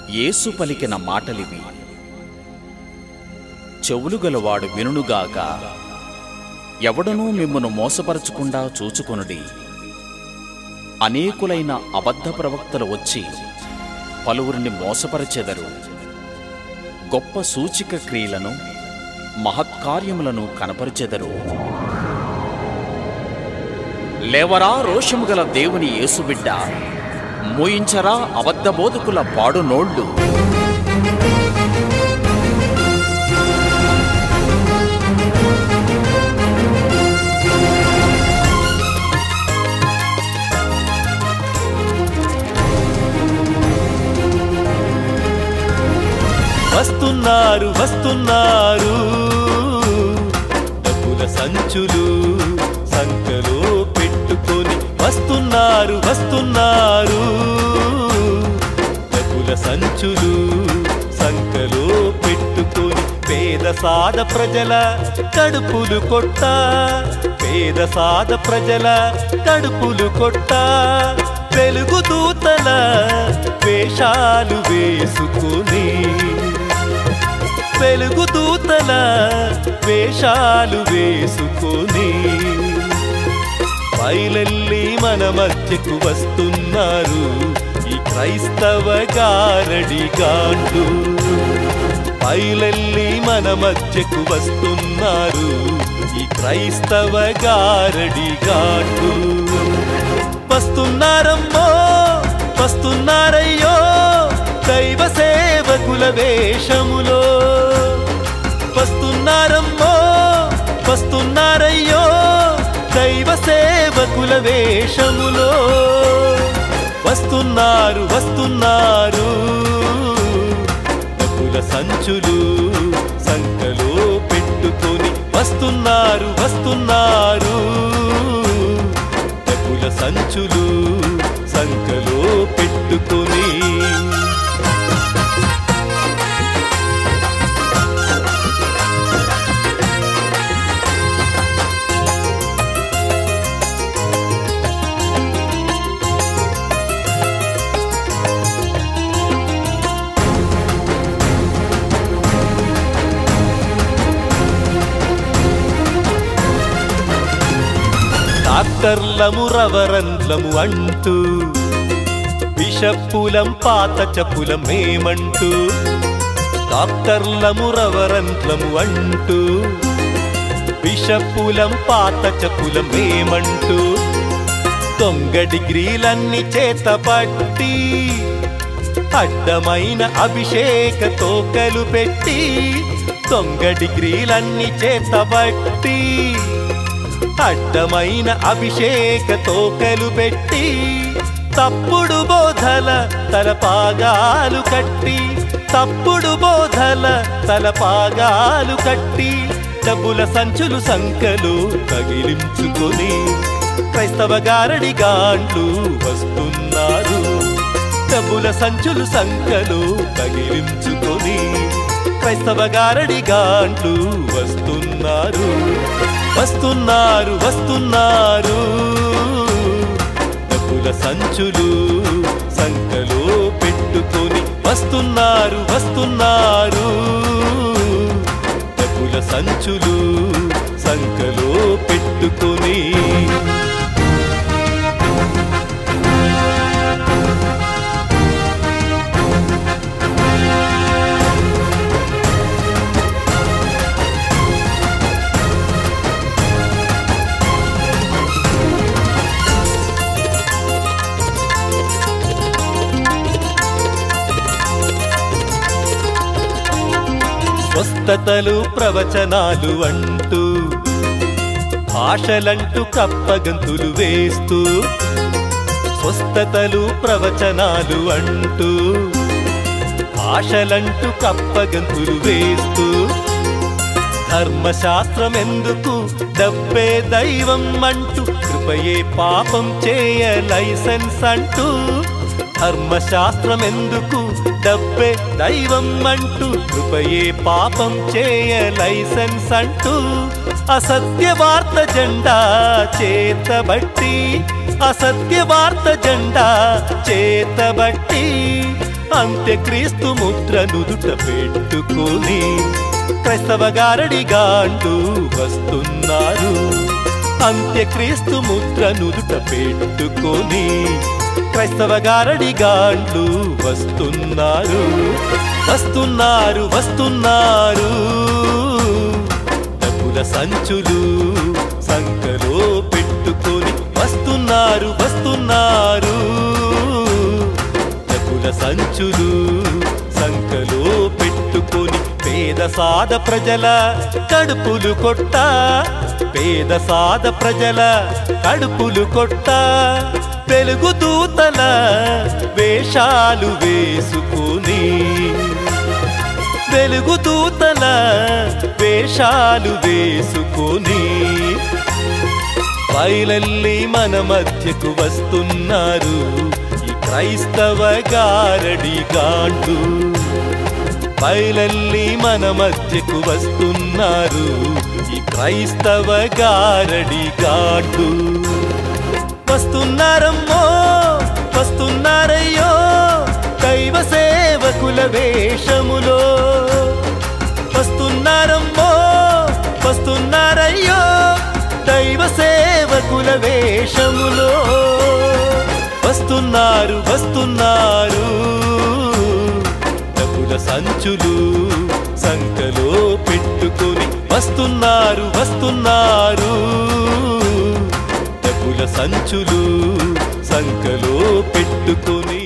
యేసు పలికిన మాటలివి చెవులు గలవాడు వినుగాక ఎవడనూ మిమ్మను మోసపరచకుండా చూచుకొనుడి అనేకులైన అబద్ధ ప్రవక్తలు వచ్చి పలువురిని మోసపరచెదరు గొప్ప సూచిక క్రియలను మహత్కార్యములను కనపరిచెదరు లేవరా రోషము గల దేవుని యేసుబిడ్డ మోయించరా అబద్ధ బోధకుల పాడు నోళ్ళు వస్తున్నారు వస్తున్నారు డబ్బుల సంచులు సంకలో పెట్టుకొని వస్తున్నారు వస్తున్నారు డబ్బుల సంచులు సంకలో పెట్టుకొని పేద సాద ప్రజల కడుపులు కొట్ట పేద సాద ప్రజల కడుపులు కొట్ట వెలుగు దూతల వేషాలు వేసుకొని వెలుగు దూతల వేషాలు వేసుకొని బయలెల్లి మన మధ్యకు వస్తున్నారు ఈ క్రైస్తవ గారడి గాండు బయలెల్లి మన మధ్యకు వస్తున్నారు ఈ క్రైస్తవ గారడి గాండు వస్తున్నారమ్మో వస్తున్నారయ్యో దైవ సేవకుల వేషములో వస్తున్నారమ్మో వస్తున్నారయ్యో దైవ సేవకుల వేషములో వస్తున్నారు వస్తున్నారు డబ్బుల సంచులు సంకలో పెట్టుకొని వస్తున్నారు వస్తున్నారు డబ్బుల సంచులు సంకలో పెట్టుకొని డాక్టర్లము రవరండ్లము అంటూ బిషప్పులం పాత చెప్పులం మేమంటూ డాక్టర్లము రవరండ్లము అంటూ బిషప్పులం పాత చెప్పులం మేమంటూ దొంగ డిగ్రీలన్నీ చేతపట్టి అడ్డమైన అభిషేక తోకలు పెట్టి దొంగ డిగ్రీలన్నీ చేతబట్టి అడ్డమైన అభిషేక తోకలు పెట్టి తప్పుడు బోధల తలపాగాలు కట్టి తప్పుడు బోధల తలపాగాలు కట్టి డబ్బుల సంచులు సంకలు తగిలించుకొని క్రైస్తవ గారడి గాండ్లు వస్తున్నారు డబ్బుల సంచులు సంకలు తగిలించుకొని క్రైస్తవ గారడి గాండ్లు వస్తున్నారు వస్తున్నారు వస్తున్నారు డబ్బుల సంచులు సంకలో పెట్టుకొని వస్తున్నారు వస్తున్నారు డబ్బుల సంచులు సంకలో పెట్టుకొని స్వస్థతలు ప్రవచనాలు అంటూ భాషలంటూ కప్పగంతులు వేస్తూ స్వస్థతలు ప్రవచనాలు అంటూ భాషలంటూ కప్పగంతులు వేస్తూ ధర్మశాస్త్రం ఎందుకు డబ్బే దైవం అంటూ కృపయే పాపం చేయ లైసెన్స్ అంటూ ధర్మశాస్త్రం ఎందుకు డబ్బే దైవం అంటూ కృపయే పాపం చేయ లైసెన్స్ అంటూ అసత్య వార్త జెండా చేతబట్టి అసత్య వార్త జెండా చేతబట్టి అంత్యక్రీస్తు ముద్ర నుదుట పెట్టుకొని క్రైస్తవ గారడిగాండు వస్తున్నారు అంత్యక్రీస్తు ముద్ర నుదుట పెట్టుకొని క్రైస్తవ గారడిగాండ్లు వస్తున్నారు వస్తున్నారు వస్తున్నారు డబ్బుల సంచులు సంకలో పెట్టుకొని వస్తున్నారు వస్తున్నారు డబ్బుల సంచులు సంకలో పెట్టుకొని పేద సాద ప్రజల కడుపులు కొట్ట పేద సాద ప్రజల కడుపులు కొట్ట వెలుగు దూతల వేషాలు వేసుకుని వెలుగు దూతల వేషాలు వేసుకొని బయలల్లి మన మధ్యకు వస్తున్నారు ఈ క్రైస్తవ గారడి గాండు బయలల్లి మన మధ్యకు వస్తున్నారు ఈ క్రైస్తవ గారడి గాండు వస్తున్నారమ్మో వస్తున్నారయ్యో దైవ సేవకుల వేషములో వస్తున్నారమ్మో వస్తున్నారయ్యో దైవ సేవకుల వేషములో వస్తున్నారు వస్తున్నారు డబ్బుల సంచులు సంకలో పెట్టుకొని వస్తున్నారు వస్తున్నారు డబ్బుల సంచులు సంకలో పెట్టుకొని